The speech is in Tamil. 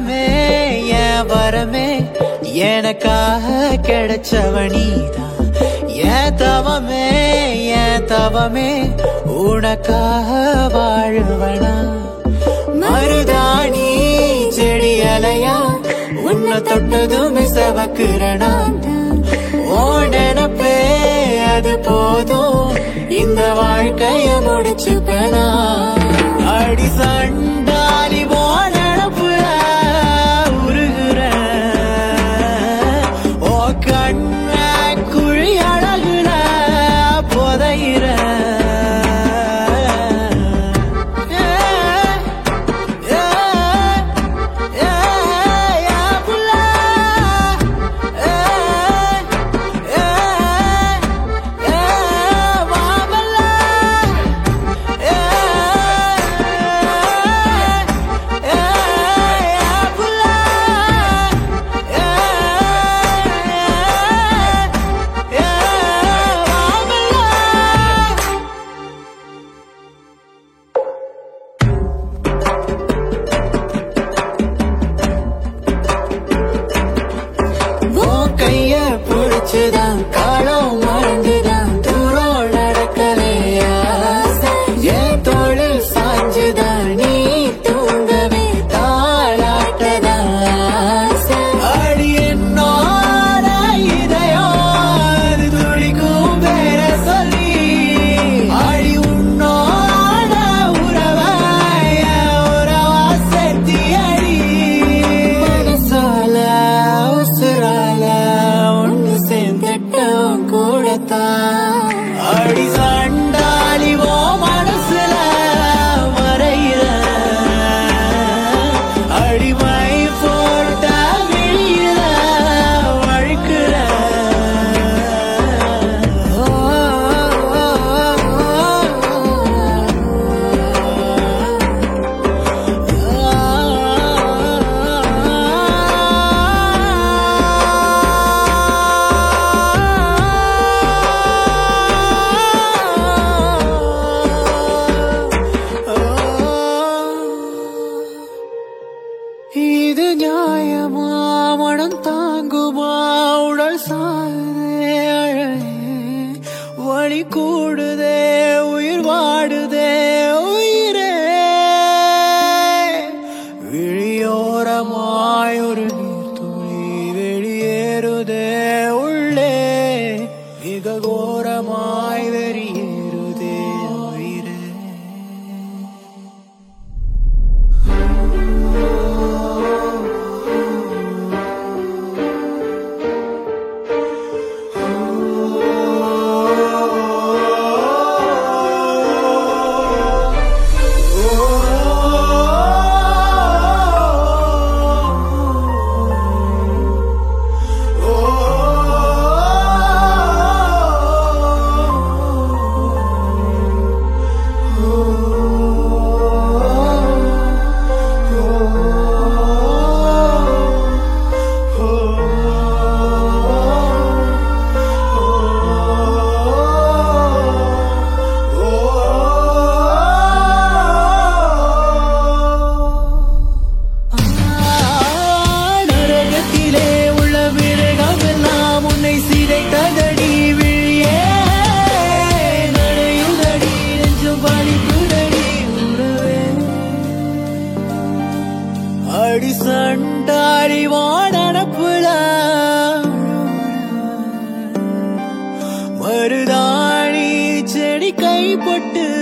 மரமே என் வரமே எனக்காக கிடைச்சவ நீதான் என் தவமே என் தவமே உனக்காக வாழுவனா மருதாணி செடி அலையா உன்னை தொட்டதுமே சவக்குறனா ஓ நினப்பே அது போதும் இந்த வாழ்க்கைய முடிச்சுப்பனா அடி சண்டாலி போ நினப்புல உருகுற ஓ கண்ண குழி அழகுல புதையிற உன் கைய புடிச்சுதான் காலம் மறந்துதான் தூரம் நடக்கலையா என் தோளில் சாஞ்சுதான் நீ தூங்கவே தாளாட்டதான் அடி என்னோட இதயம் அது துடிக்கும் பேர சொல்லி அடி உன்னோட உறவை என் உறவா சேர்த்தி அடி மனசால உசுரால ஒன்று சேர்ந்துட்டோம் கூடத்தான் அடி சண்டாளி ஓ மனசுல மறையிற அடிமை போட்ட வெளியில வழுக்கிற இது நியாயமா மனம் தாங்குமா உடல் சாகுதே அழகே வழி கூடுதே உயிர் வாடுதே உயிரே விழியோரமாய் ஒரு நீர்த்துளி வெளியேறுதே உள்ளே மிக கோரமாய் வெறியேறுதே உயிரே நரகத்திலே உள்ள மிருகமெல்லாம் உன்னை சிதைத்ததடி விழியே நடையுதடி நெஞ்சம் பணிப்புதடி உறவே அடி சண்டாடி வானப்புல மருதாணி செடி கைப்பட்டு